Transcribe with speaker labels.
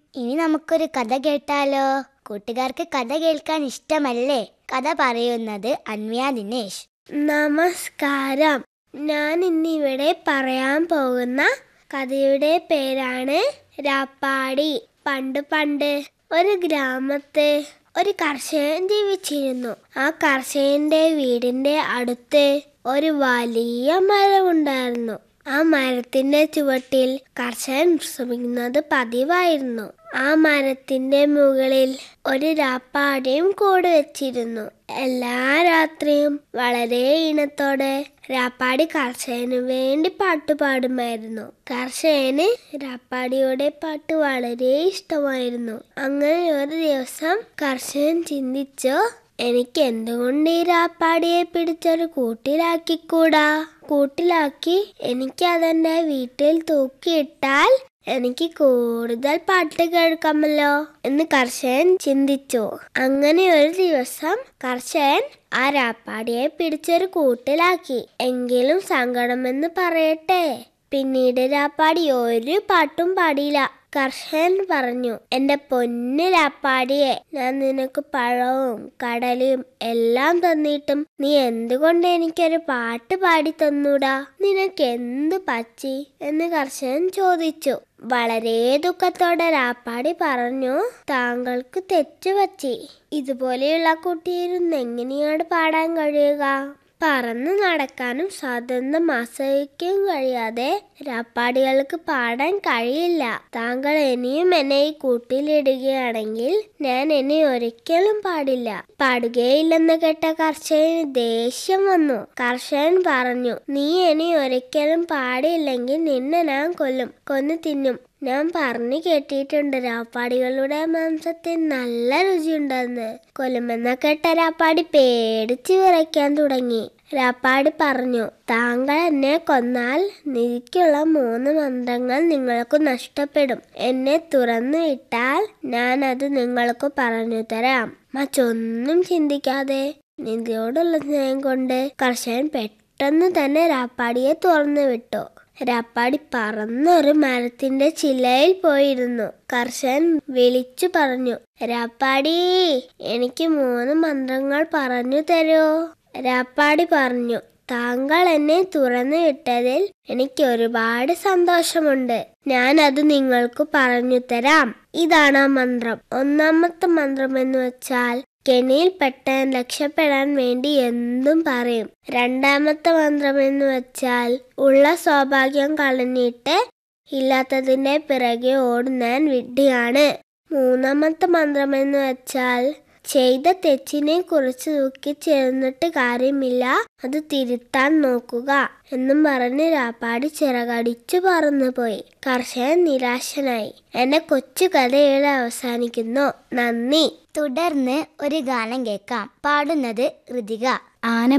Speaker 1: ഇനി നമുക്കൊരു കഥ കേട്ടാലോ കൂട്ടുകാർക്ക് കഥ കേൾക്കാൻ ഇഷ്ടമല്ലേ കഥ പറയുന്നത് അന്വയ ദിനേശ്
Speaker 2: നമസ്കാരം ഞാൻ ഇന്നിവിടെ പറയാൻ പോകുന്ന കഥയുടെ പേരാണ് രാപ്പാടി പണ്ട് പണ്ട് ഒരു ഗ്രാമത്ത് ഒരു കർഷകൻ ജീവിച്ചിരുന്നു ആ കർഷകന്റെ വീടിന്റെ അടുത്ത് ഒരു വലിയ മരമുണ്ടായിരുന്നു ആ മരത്തിന്റെ ചുവട്ടിൽ കർഷകൻ വിശ്രമിക്കുന്നത് പതിവായിരുന്നു ആ മരത്തിന്റെ മുകളിൽ ഒരു രാപ്പാടിയും കൂട് വെച്ചിരുന്നു എല്ലാ രാത്രിയും വളരെ ഇണത്തോടെ രാപ്പാടി കർഷകന് വേണ്ടി പാട്ട് പാടുമായിരുന്നു കർഷകന് രാപ്പാടിയുടെ പാട്ട് വളരെ ഇഷ്ടമായിരുന്നു അങ്ങനെ ഒരു ദിവസം കർഷകൻ ചിന്തിച്ചു എനിക്ക് എന്തുകൊണ്ട് ഈ രാപ്പാടിയെ പിടിച്ചൊരു കൂട്ടിലാക്കിക്കൂടാ കൂട്ടിലാക്കി എനിക്ക് അതെന്റെ വീട്ടിൽ തൂക്കിയിട്ടാൽ എനിക്ക് കൂടുതൽ പാട്ട് കേൾക്കാമല്ലോ എന്ന് കർഷകൻ ചിന്തിച്ചു അങ്ങനെ ഒരു ദിവസം കർഷകൻ ആ രാപ്പാടിയെ പിടിച്ചൊരു കൂട്ടിലാക്കി എങ്കിലും സങ്കടമെന്ന് പറയട്ടെ പിന്നീട് രാപ്പാടി ഒരു പാട്ടും പാടിയില്ല കർഷകൻ പറഞ്ഞു എന്റെ പൊന്നു രാപ്പാടിയെ ഞാൻ നിനക്ക് പഴവും കടലും എല്ലാം തന്നിട്ടും നീ എന്തുകൊണ്ട് എനിക്കൊരു പാട്ട് പാടി തന്നൂടാ നിനക്ക് എന്ത് പറ്റി എന്ന് കർഷകൻ ചോദിച്ചു വളരെ ദുഃഖത്തോടെ രാപ്പാടി പറഞ്ഞു താങ്കൾക്ക് തെറ്റുപറ്റി ഇതുപോലെയുള്ള കുട്ടിയിരുന്ന് എങ്ങനെയാണ് പാടാൻ കഴിയുക പറന്നു നടക്കാനും സ്വാതന്ത്ര്യം ആസ്വദിക്കാൻ കഴിയാതെ രാപ്പാടികൾക്ക് പാടാൻ കഴിയില്ല താങ്കൾ ഇനിയും എന്നെ ഈ കൂട്ടിലിടുകയാണെങ്കിൽ ഞാൻ എന്നെ ഒരിക്കലും പാടില്ല പാടുകയില്ലെന്ന് കേട്ട കർഷകന് ദേഷ്യം വന്നു കർഷകൻ പറഞ്ഞു നീ ഇനി ഒരിക്കലും പാടിയില്ലെങ്കിൽ നിന്നെ ഞാൻ കൊല്ലും കൊന്നു തിന്നും ഞാൻ പറഞ്ഞു കേട്ടിട്ടുണ്ട് രാപ്പാടികളുടെ മാംസത്തിന് നല്ല രുചിയുണ്ടെന്ന് കൊല്ലുമെന്ന കേട്ട രാപ്പാടി പേടിച്ച് വിറയ്ക്കാൻ തുടങ്ങി രാപ്പാടി പറഞ്ഞു താങ്കൾ എന്നെ കൊന്നാൽ നിധിക്കുള്ള മൂന്ന് മന്ത്രങ്ങൾ നിങ്ങൾക്ക് നഷ്ടപ്പെടും എന്നെ തുറന്നു വിട്ടാൽ ഞാൻ അത് നിങ്ങൾക്ക് പറഞ്ഞു തരാം മറ്റൊന്നും ചിന്തിക്കാതെ നിധിയോടുള്ള സ്നേഹം കൊണ്ട് കർഷകൻ പെട്ടെന്ന് തന്നെ രാപ്പാടിയെ തുറന്നു വിട്ടു രാപ്പാടി പറന്നൊരു മരത്തിന്റെ ചില്ലയിൽ പോയിരുന്നു കർഷകൻ വിളിച്ചു പറഞ്ഞു രാപ്പാടി എനിക്ക് മൂന്ന് മന്ത്രങ്ങൾ പറഞ്ഞു തരോ രാപ്പാടി പറഞ്ഞു താങ്കൾ എന്നെ തുറന്നു വിട്ടതിൽ എനിക്ക് ഒരുപാട് സന്തോഷമുണ്ട് ഞാൻ അത് നിങ്ങൾക്ക് പറഞ്ഞു തരാം ഇതാണ് ആ മന്ത്രം ഒന്നാമത്തെ മന്ത്രം എന്ന് വെച്ചാൽ കെണിയിൽ പെട്ടാൻ രക്ഷപ്പെടാൻ വേണ്ടി എന്തും പറയും രണ്ടാമത്തെ മന്ത്രം എന്ന് വെച്ചാൽ ഉള്ള സൗഭാഗ്യം കളഞ്ഞിട്ട് ഇല്ലാത്തതിന്റെ പിറകെ ഓടുന്നാൻ വിഡ്ഢിയാണ് മൂന്നാമത്തെ മന്ത്രം എന്ന് വെച്ചാൽ ചെയ്ത തെറ്റിനെ കുറിച്ച് ദുഃഖി ചേർന്നിട്ട് കാര്യമില്ല അത് തിരുത്താൻ നോക്കുക എന്നും പറഞ്ഞ് രാപ്പാടി ചിറകടിച്ചു പറന്നുപോയി കർഷകൻ നിരാശനായി എന്റെ കൊച്ചു കഥ ഇവിടെ അവസാനിക്കുന്നു നന്ദി
Speaker 1: തുടർന്ന് ഒരു ഗാനം കേൾക്കാം പാടുന്നത് ഋതിക
Speaker 3: ആന